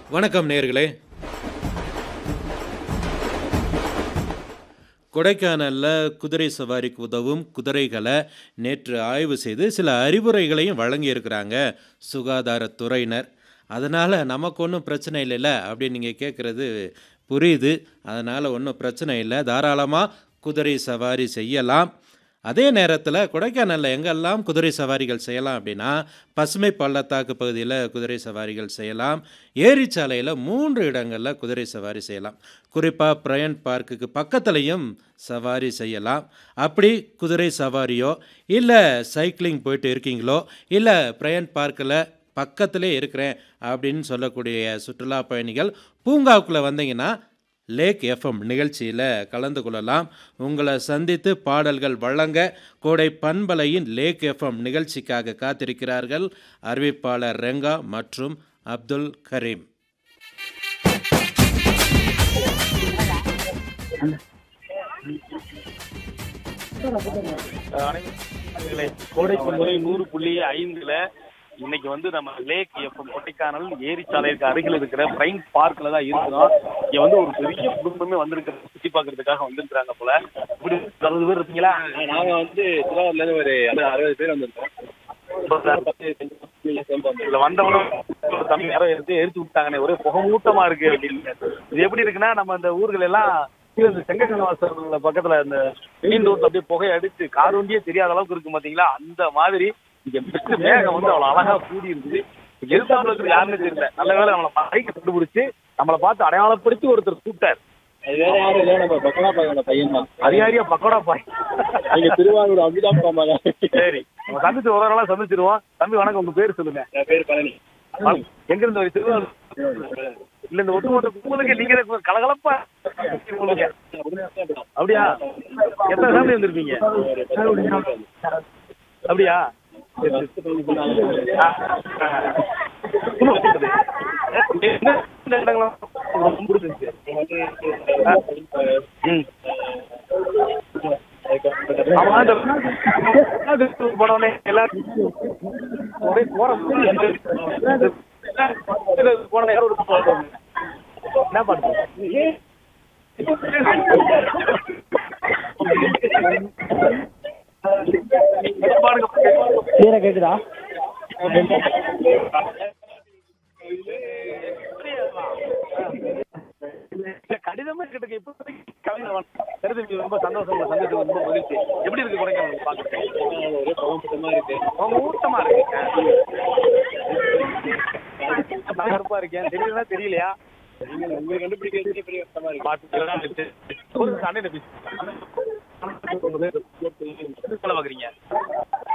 வணக்கம் நேர்களே கொடைக்கானலில் குதிரை சவாரிக்கு உதவும் குதிரைகளை நேற்று ஆய்வு செய்து சில அறிவுரைகளையும் வழங்கியிருக்கிறாங்க சுகாதாரத்துறையினர் அதனால் நமக்கு ஒன்றும் பிரச்சனை இல்லைல்ல அப்படின்னு நீங்கள் கேட்குறது புரியுது அதனால் ஒன்றும் பிரச்சனை இல்லை தாராளமாக குதிரை சவாரி செய்யலாம் அதே நேரத்தில் கொடைக்கானலில் எங்கெல்லாம் குதிரை சவாரிகள் செய்யலாம் அப்படின்னா பசுமை பள்ளத்தாக்கு பகுதியில் குதிரை சவாரிகள் செய்யலாம் ஏரிச்சாலையில் மூன்று இடங்களில் குதிரை சவாரி செய்யலாம் குறிப்பாக பிரயன் பார்க்குக்கு பக்கத்துலேயும் சவாரி செய்யலாம் அப்படி குதிரை சவாரியோ இல்லை சைக்கிளிங் போயிட்டு இருக்கீங்களோ இல்லை பிரயன் பார்க்கில் பக்கத்திலே இருக்கிறேன் அப்படின்னு சொல்லக்கூடிய சுற்றுலா பயணிகள் பூங்காவுக்குள்ளே வந்தீங்கன்னா லேக் எஃப்எம் நிகழ்ச்சியில் கலந்து கொள்ளலாம் உங்களை சந்தித்து பாடல்கள் வழங்க கோடை பண்பலையின் லேக் எஃப்எம் நிகழ்ச்சிக்காக காத்திருக்கிறார்கள் அறிவிப்பாளர் ரெங்கா மற்றும் அப்துல் கரீம் அனைவர்களே, கோடைக்கு முறை நூறு புள்ளி ஐந்துல இன்னைக்கு வந்து நம்ம லேக் எஃப்எம் கொட்டைக்கானல் ஏரிச்சாலைக்கு அருகில் இருக்கிற பிரைன் பார்க்ல தான் இருக்கிறோம் இங்க வந்து ஒரு பெரிய குடும்பமே வந்திருக்கிற சுத்தி பாக்குறதுக்காக வந்திருக்காங்க போல இப்படி அறுபது பேர் இருப்பீங்களா நாங்க வந்து திருவாரூர்ல இருந்து ஒரு அது அறுபது பேர் வந்திருக்கோம் இதுல வந்தவனும் தம்பி யாரோ எடுத்து எடுத்து விட்டாங்கண்ணே ஒரே புகமூட்டமா இருக்கு அப்படின்னு இது எப்படி இருக்குன்னா நம்ம அந்த ஊர்கள் எல்லாம் கீழ இந்த செங்கக்கணவாசல் பக்கத்துல இந்த மெயின் ரோட்ல அப்படியே புகை அடிச்சு கார் வண்டியே தெரியாத அளவுக்கு இருக்கு பாத்தீங்களா அந்த மாதிரி இங்க பெஸ்ட் மேகம் வந்து அவ்வளவு அழகா கூடி இருக்குது எதிர்த்தாப்புல இருக்கிற யாருன்னு தெரியல நல்ல வேளை நம்மளை பைக்கை கண்டுபிடிச்சு நம்மளை பார்த்து அடையாளப்படுத்தி ஒருத்தர் கூப்பிட்டார் அது வேற யாரும் இல்ல நம்ம பக்கமா பையனோட பையன் தான் அதிகாரியா பக்கோடா பாய் நீங்க திருவாரூர் அபிதாப் பாமாங்க சரி நம்ம சந்திச்சு ஒரு நாளா சந்திச்சிருவோம் தம்பி வணக்கம் உங்க பேர் சொல்லுங்க என் பேர் பழனி எங்க இருந்து வரீங்க? திருவாரூர் இல்ல இந்த ஒட்டுமொத்த கும்பலுக்கு நீங்க தான் கலகலப்பா கும்பலுக்கு. அப்படியா எத்தனை ஃபேமிலி வந்திருப்பீங்க அப்படியா சரி, சரி. ஆ, ஆ. இன்னும் இருக்குது. என்ன இந்த இடங்கள்லாம் உங்களுக்கு ரொம்ப பிடிச்சிருந்துச்சு? ம். ஆமா, அந்த அது போனோடனே எல்லாரும் ஒரே போற போன யாரும் ஒரு பாட்டு என்ன பாட்டு பாடுங்க கிளியரா கேக்குதா இல்ல, கடிதமே கிட்ட இப்போதைக்கு கவிதை வேணாம். தெரிஞ்சு ரொம்ப சந்தோஷம் உங்களை சந்திச்சு ரொம்ப மகிழ்ச்சி எப்படி இருக்கு கொடைக்கானல் பாக்குறதுக்கு ஒரே பழம்பட்டமா இருக்கு உங்க ஊட்டமா இருக்கு நான் கருப்பா இருக்கேன் தெரியலன்னா தெரியலையா நீங்க உங்களுக்கு கண்டுபிடிக்கிறதுக்கே பெரிய கஷ்டமா இருக்கு பாட்டு ஒரு சண்டையில பேசி பாக்குறீங்க